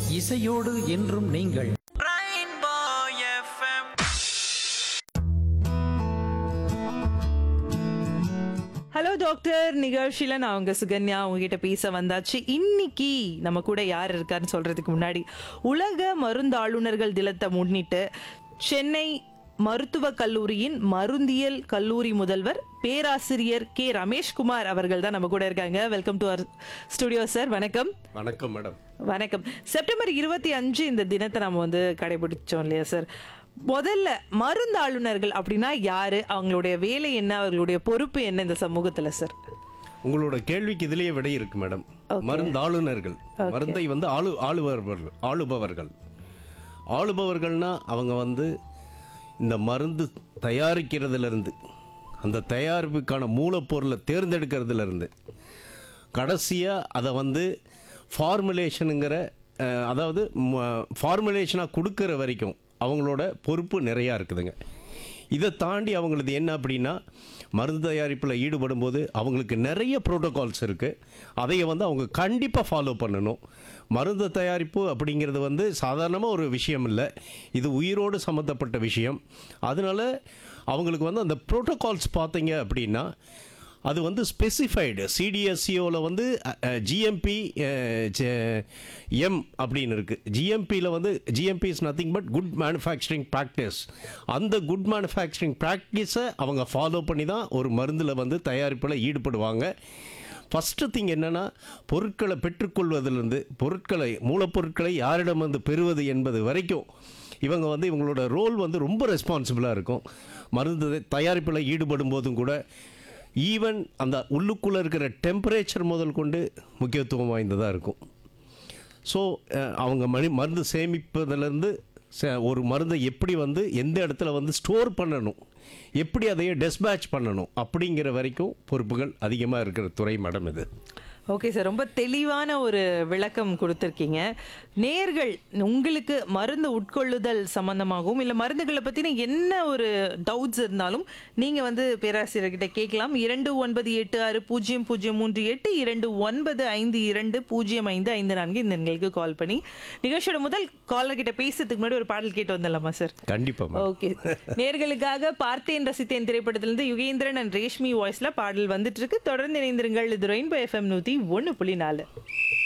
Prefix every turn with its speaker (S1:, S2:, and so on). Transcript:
S1: இசையோடு என்றும் நீங்கள்
S2: Rainbow FM.
S3: ஹலோ டாக்டர் நிகழ்ச்சியில நான் உங்க சுகன்யா உங்ககிட்ட பேச வந்தாச்சு இன்னைக்கு நம்ம கூட யார் இருக்காருன்னு சொல்றதுக்கு முன்னாடி உலக மருந்தாளுநர்கள் தினத்தை முன்னிட்டு சென்னை மருத்துவக் கல்லூரியின் மருந்தியல் கல்லூரி முதல்வர் பேராசிரியர் கே ரமேஷ்குமார் அவர்கள் தான் நம்ம கூட இருக்காங்க welcome to our studio sir வணக்கம்
S4: வணக்கம் மேடம்
S3: வணக்கம் செப்டம்பர் இருபத்தி அஞ்சு இந்த தினத்தை நம்ம வந்து கடைபிடிச்சோம் இல்லையா சார் முதல்ல மருந்தாளுநர்கள் அப்படின்னா யாரு அவங்களுடைய வேலை என்ன அவர்களுடைய பொறுப்பு என்ன இந்த சமூகத்துல சார்
S4: உங்களோட கேள்விக்கு இதுலயே விடை இருக்கு மேடம் மருந்தாளுநர்கள் மருந்தை வந்து ஆளு ஆளுபவர்கள் ஆளுபவர்கள் ஆளுபவர்கள்னா அவங்க வந்து இந்த மருந்து தயாரிக்கிறதுல இருந்து அந்த தயாரிப்புக்கான மூலப்பொருளை தேர்ந்தெடுக்கிறதுல இருந்து கடைசியாக அதை வந்து ஃபார்முலேஷனுங்கிற அஹ், அதாவது ஃபார்முலேஷனாக கொடுக்குற வரைக்கும் அவங்களோட பொறுப்பு நிறையா இருக்குதுங்க இதை தாண்டி அவங்களது என்ன அப்படின்னா மருந்து தயாரிப்பில் ஈடுபடும் போது அவங்களுக்கு நிறைய ப்ரோட்டோகால்ஸ் இருக்குது அதைய வந்து அவங்க கண்டிப்பாக ஃபாலோ பண்ணணும் மருந்து தயாரிப்பு அப்படிங்கிறது வந்து சாதாரணமாக ஒரு விஷயம் இல்லை இது உயிரோடு சம்மந்தப்பட்ட விஷயம் அதனால அவங்களுக்கு வந்து அந்த ப்ரோட்டோகால்ஸ் பார்த்தீங்க அப்படின்னா அது வந்து ஸ்பெசிஃபைடு சிடிஎஸ்சிஓவில் வந்து ஜிஎம்பி எம் அப்படின்னு இருக்குது ஜிஎம்பியில் வந்து GMP is nothing but good manufacturing practice அந்த குட் மேனுஃபேக்சரிங் ப்ராக்டிஸை அவங்க ஃபாலோ பண்ணி தான் ஒரு மருந்தில் வந்து தயாரிப்பில் ஈடுபடுவாங்க ஃபஸ்ட்டு திங் என்னென்னா பொருட்களை பெற்றுக்கொள்வதிலிருந்து பொருட்களை மூலப்பொருட்களை யாரிடம் வந்து பெறுவது என்பது வரைக்கும் இவங்க வந்து இவங்களோட ரோல் வந்து ரொம்ப ரெஸ்பான்சிபிளாக இருக்கும் மருந்து தயாரிப்பில் ஈடுபடும் போதும் கூட ஈவன் அந்த உள்ளுக்குள்ளே இருக்கிற டெம்பரேச்சர் முதல் கொண்டு முக்கியத்துவம் வாய்ந்ததாக இருக்கும் ஸோ அவங்க மணி மருந்து சேமிப்பதிலேருந்து ச- ஒரு மருந்தை எப்படி வந்து எந்த இடத்துல வந்து ஸ்டோர் பண்ணணும் எப்படி அதையே டெஸ்பேட்ச் பண்ணணும் அப்படிங்கிற வரைக்கும் பொறுப்புகள் அதிகமாக இருக்கிற துறை மேடம் இது
S3: ஓகே சார் ரொம்ப தெளிவான ஒரு விளக்கம் கொடுத்துருக்கீங்க நேர்கள் உங்களுக்கு மருந்து உட்கொள்ளுதல் சம்பந்தமாகவும் இல்லை மருந்துகளை பற்றின என்ன ஒரு டவுட்ஸ் இருந்தாலும் நீங்கள் வந்து பேராசிரியர்கிட்ட கேட்கலாம் இரண்டு ஒன்பது எட்டு ஆறு பூஜ்ஜியம் பூஜ்ஜியம் மூன்று எட்டு இரண்டு ஒன்பது ஐந்து இரண்டு பூஜ்ஜியம் ஐந்து ஐந்து நான்கு இந்த எண்களுக்கு கால் பண்ணி நிகழ்ச்சியோட முதல் காலர் கிட்ட பேசுறதுக்கு முன்னாடி ஒரு பாடல் கேட்டு வந்துடலாமா சார்
S4: கண்டிப்பாக
S3: ஓகே நேர்களுக்காக பார்த்தேன் ரசித்தேன் திரைப்படத்திலிருந்து யுகேந்திரன் அண்ட் ரேஷ்மி வாய்ஸ்ல பாடல் வந்துட்டு இருக்கு தொடர்ந்து இணைந்திருங்கள் இது ரெயின்போ எஃப்எம் நூத்தி ஒன்னு புள்ளி நாலு